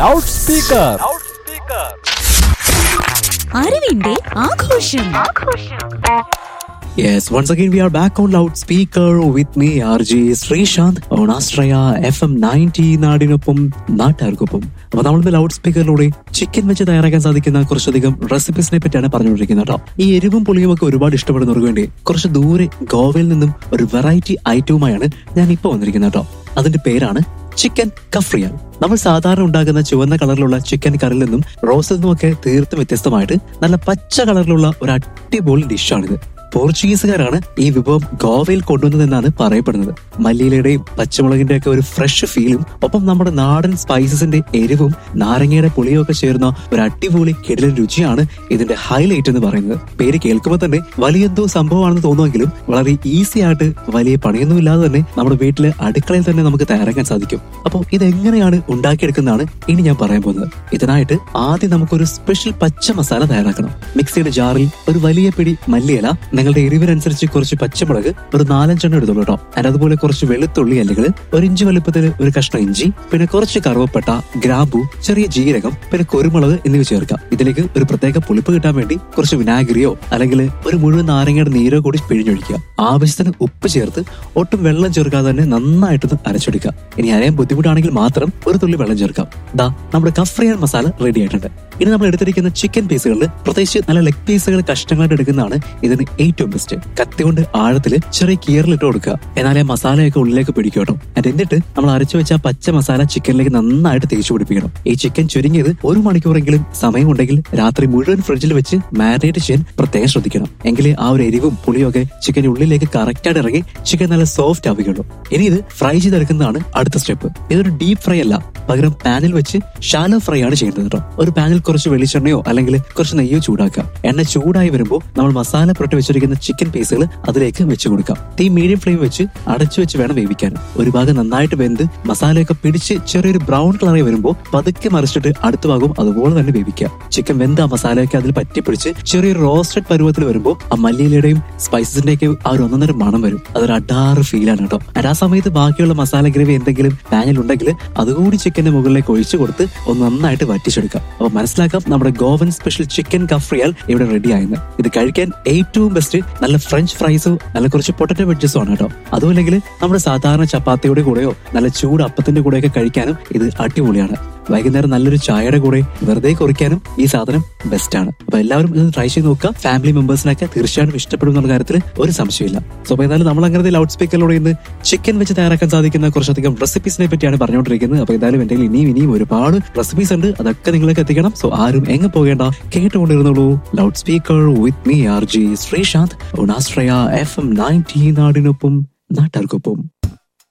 loud speaker അറിവിന്റെ ആഘോഷം Yes, once again we are back on loudspeaker with me, RJ Sreesanth on Astraya FM 90 നാടിനൊപ്പം നാട്ടുകാർക്കൊപ്പം അപ്പൊ നമ്മളിന്ന് loud സ്പീക്കറിലൂടെ chicken വെച്ച് തയ്യാറാക്കാൻ സാധിക്കുന്ന കുറച്ചധികം റെസിപ്പീസിനെ പറ്റിയാണ് പറഞ്ഞുകൊണ്ടിരിക്കുന്നത് കേട്ടോ ഈ എരിവും പുളിയും ഒക്കെ ഒരുപാട് ഇഷ്ടപ്പെടുന്നവർക്ക് വേണ്ടി കുറച്ച് ദൂരെ ഗോവയിൽ നിന്നും ഒരു വെറൈറ്റി ഐറ്റവുമായാണ് ഞാൻ ഇപ്പൊ വന്നിരിക്കുന്നത് കേട്ടോ അതിന്റെ പേരാണ് ചിക്കൻ കഫ്രിയാൻ നമ്മൾ സാധാരണ ഉണ്ടാക്കുന്ന ചുവന്ന കളറിലുള്ള ചിക്കൻ കറിയിൽ നിന്നും റോസിൽ നിന്നും ഒക്കെ തീർത്തും വ്യത്യസ്തമായിട്ട് നല്ല പച്ച കളറിലുള്ള ഒരു അടിപൊളി ഡിഷാണിത് പോർച്ചുഗീസുകാരാണ് ഈ വിഭവം ഗോവയിൽ കൊണ്ടുവന്നതെന്നാണ് പറയപ്പെടുന്നത് മല്ലിയിലയുടെയും പച്ചമുളകിന്റെ ഒക്കെ ഒരു ഫ്രഷ് ഫീലും ഒപ്പം നമ്മുടെ നാടൻ സ്പൈസസിന്റെ എരിവും നാരങ്ങയുടെ പുളിയും ഒക്കെ ചേർന്ന ഒരു അടിപൊളി കിടലൻ രുചിയാണ് ഇതിന്റെ ഹൈലൈറ്റ് എന്ന് പറയുന്നത് പേര് കേൾക്കുമ്പോൾ തന്നെ വലിയെന്തോ സംഭവമാണെന്ന് തോന്നുമെങ്കിലും വളരെ ഈസി ആയിട്ട് വലിയ പണിയൊന്നുമില്ലാതെ തന്നെ നമ്മുടെ വീട്ടിലെ അടുക്കളയിൽ തന്നെ നമുക്ക് തയ്യാറാക്കാൻ സാധിക്കും അപ്പോൾ ഇതെങ്ങനെയാണ് ഉണ്ടാക്കിയെടുക്കുന്നതാണ് ഇനി ഞാൻ പറയാൻ പോകുന്നത് ഇതിനായിട്ട് ആദ്യം നമുക്കൊരു സ്പെഷ്യൽ പച്ച മസാല തയ്യാറാക്കണം മിക്സിയുടെ ജാറിൽ ഒരു വലിയ പിടി മല്ലിയില നിങ്ങളുടെ എരിവിനനുസരിച്ച് കുറച്ച് പച്ചമുളക് ഒരു നാലഞ്ചെണ്ണം എടുത്തോളൂ കേട്ടോ and അതുപോലെ കുറച്ച് വെളുത്തുള്ളി അല്ലെങ്കിൽ ഒരു ഇഞ്ചി വലുപ്പത്തിൽ ഒരു കഷ്ണം ഇഞ്ചി പിന്നെ കുറച്ച് കറുവപ്പട്ട ഗ്രാമ്പു ചെറിയ ജീരകം പിന്നെ കുരുമുളക് എന്നിവ ചേർക്കാം ഇതിലേക്ക് ഒരു പ്രത്യേക പുളിപ്പ് കിട്ടാൻ വേണ്ടി കുറച്ച് വിനാഗിരിയോ അല്ലെങ്കിൽ ഒരു മുഴുവൻ നാരങ്ങയുടെ നീരോ കൂടി പിഴിഞ്ഞൊഴിക്കുക ആവശ്യത്തിന് ഉപ്പ് ചേർത്ത് ഒട്ടും വെള്ളം ചേർക്കാതെ തന്നെ നന്നായിട്ടൊന്ന് അരച്ചെടുക്കുക ഇനി അരയാൻ ബുദ്ധിമുട്ടാണെങ്കിൽ മാത്രം ഒരു തുള്ളി വെള്ളം ചേർക്കാം ദാ നമ്മുടെ കഫ്രിയാൻ മസാല റെഡി ആയിട്ടുണ്ട് ഇനി നമ്മൾ എടുത്തിരിക്കുന്ന ചിക്കൻ പീസുകളിൽ പ്രത്യേകിച്ച് നല്ല ലെഗ് പീസുകൾ കഷ്ണങ്ങളായിട്ട് എടുക്കുന്നതാണ് ഇതിന് ഏറ്റവും ബെസ്റ്റ് കത്തി കൊണ്ട് ആഴത്തിൽ ചെറിയ കീറിലിട്ട് കൊടുക്കുക എന്നാലേ മസാലയൊക്കെ ഉള്ളിലേക്ക് പിടിക്കും കേട്ടോ അത് എന്നിട്ട് നമ്മൾ അരച്ചു വെച്ച പച്ച മസാല ചിക്കനിലേക്ക് നന്നായിട്ട് തേച്ചു പിടിപ്പിക്കണം ഈ ചിക്കൻ ചുരുങ്ങിയത് ഒരു മണിക്കൂറെങ്കിലും സമയമുണ്ടെങ്കിൽ രാത്രി മുഴുവൻ ഫ്രിഡ്ജിൽ വെച്ച് മാരിനേറ്റ് ചെയ്യാൻ പ്രത്യേകം ശ്രദ്ധിക്കണം എങ്കിലേ ആ ഒരു എരിവും പുളിയും ഒക്കെ ചിക്കൻ ഉള്ളിലേക്ക് കറക്റ്റ് ആയിട്ട് ഇറങ്ങി ചിക്കൻ നല്ല സോഫ്റ്റ് ആവുകയുള്ളൂ ഇനി ഇത് ഫ്രൈ ചെയ്തെടുക്കുന്നതാണ് അടുത്ത സ്റ്റെപ്പ് ഇതൊരു ഡീപ് ഫ്രൈ അല്ല പകരം പാനിൽ വെച്ച് ഷാലോ ഫ്രൈ ആണ് ചെയ്യുന്നത് കേട്ടോ ഒരു പാനിൽ കുറച്ച് വെളിച്ചെണ്ണയോ അല്ലെങ്കിൽ കുറച്ച് നെയ്യോ ചൂടാക്കുക എണ്ണ ചൂടായി വരുമ്പോൾ നമ്മൾ മസാല പുരട്ടി വെച്ചിരിക്കുന്ന ചിക്കൻ പീസുകൾ അതിലേക്ക് വെച്ച് കൊടുക്കാം തീ മീഡിയം ഫ്ലെയിം വെച്ച് അടച്ചു വെച്ച് വേണം വേവിക്കാൻ ഒരു ഭാഗം നന്നായിട്ട് വെന്ത് മസാലയൊക്കെ പിടിച്ച് ചെറിയൊരു ബ്രൗൺ കളറായി വരുമ്പോൾ പതുക്കെ മറിച്ചിട്ട് അടുത്ത ഭാഗവും അതുപോലെ തന്നെ വേവിക്കുക ചിക്കൻ വെന്ത് ആ മസാലയൊക്കെ അതിൽ പറ്റിപ്പിടിച്ച് ചെറിയൊരു റോസ്റ്റഡ് പരുവത്തിൽ വരുമ്പോൾ ആ മല്ലിയിലയുടെയും സ്പൈസസിന്റെ ഒക്കെ ആ ഒരു ഒന്നൊന്നര മണം വരും അതൊരു അഡാറ് ഫീലാണ് കേട്ടോ And ആ സമയത്ത് ബാക്കിയുള്ള മസാല ഗ്രേവി എന്തെങ്കിലും പാനിൽ ഉണ്ടെങ്കിൽ അതുകൂടി ചിക്കന്റെ മുകളിലേക്ക് ഒഴിച്ചു കൊടുത്ത് ഒന്ന് നന്നായിട്ട് വറ്റിച്ചെടുക്കാം അപ്പൊ മനസ്സിലാക്കാം നമ്മുടെ ഗോവൻ സ്പെഷ്യൽ ചിക്കൻ കഫ്രിയാൽ ഇവിടെ റെഡി ആയെന്ന് ഇത് കഴിക്കാൻ ഏറ്റവും ബെസ്റ്റ് നല്ല ഫ്രഞ്ച് ഫ്രൈസോ നല്ല കുറച്ച് പൊട്ടറ്റോ വെഡ്ജസോ ആണ് കേട്ടോ അതുമല്ലെങ്കിൽ നമ്മുടെ സാധാരണ ചപ്പാത്തിയുടെ കൂടെയോ നല്ല ചൂട് അപ്പത്തിന്റെ കൂടെയൊക്കെ കഴിക്കാനും ഇത് അടിപൊളിയാണ് വൈകുന്നേരം നല്ലൊരു ചായയുടെ കൂടെ വെറുതെ കുറിക്കാനും ഈ സാധനം ബെസ്റ്റ് ആണ് അപ്പൊ എല്ലാവരും ഇത് ട്രൈ ചെയ്ത് നോക്കുക ഫാമിലി മെമ്പേഴ്സിനൊക്കെ തീർച്ചയായിട്ടും ഇഷ്ടപ്പെടും എന്നുള്ള കാര്യത്തിൽ ഒരു സംശയമില്ല സോ അപ്പൊ എന്തായാലും നമ്മൾ അങ്ങനത്തെ ലൗഡ് സ്പീക്കറിലൂടെ ഇന്ന് ചിക്കൻ വെച്ച് തയ്യാറാക്കാൻ സാധിക്കുന്ന കുറച്ചധികം റെസിപ്പീസിനെ പറ്റിയാണ് പറഞ്ഞുകൊണ്ടിരിക്കുന്നത് അപ്പൊ എന്തായാലും എന്റെ കയ്യിൽ ഇനിയും ഇനിയും ഒരുപാട് റെസിപ്പീസ് ഉണ്ട് അതൊക്കെ നിങ്ങളിലേക്ക് എത്തിക്കണം സോ ആരും എങ്ങ് പോകേണ്ട കേട്ടുകൊണ്ടിരുന്നുള്ളൂ loud speaker with me R G Sreesanth ഉണാശ്രയ എഫ് എം നയൻറ്റി നാടിനൊപ്പം നാട്ടുകാർക്കൊപ്പം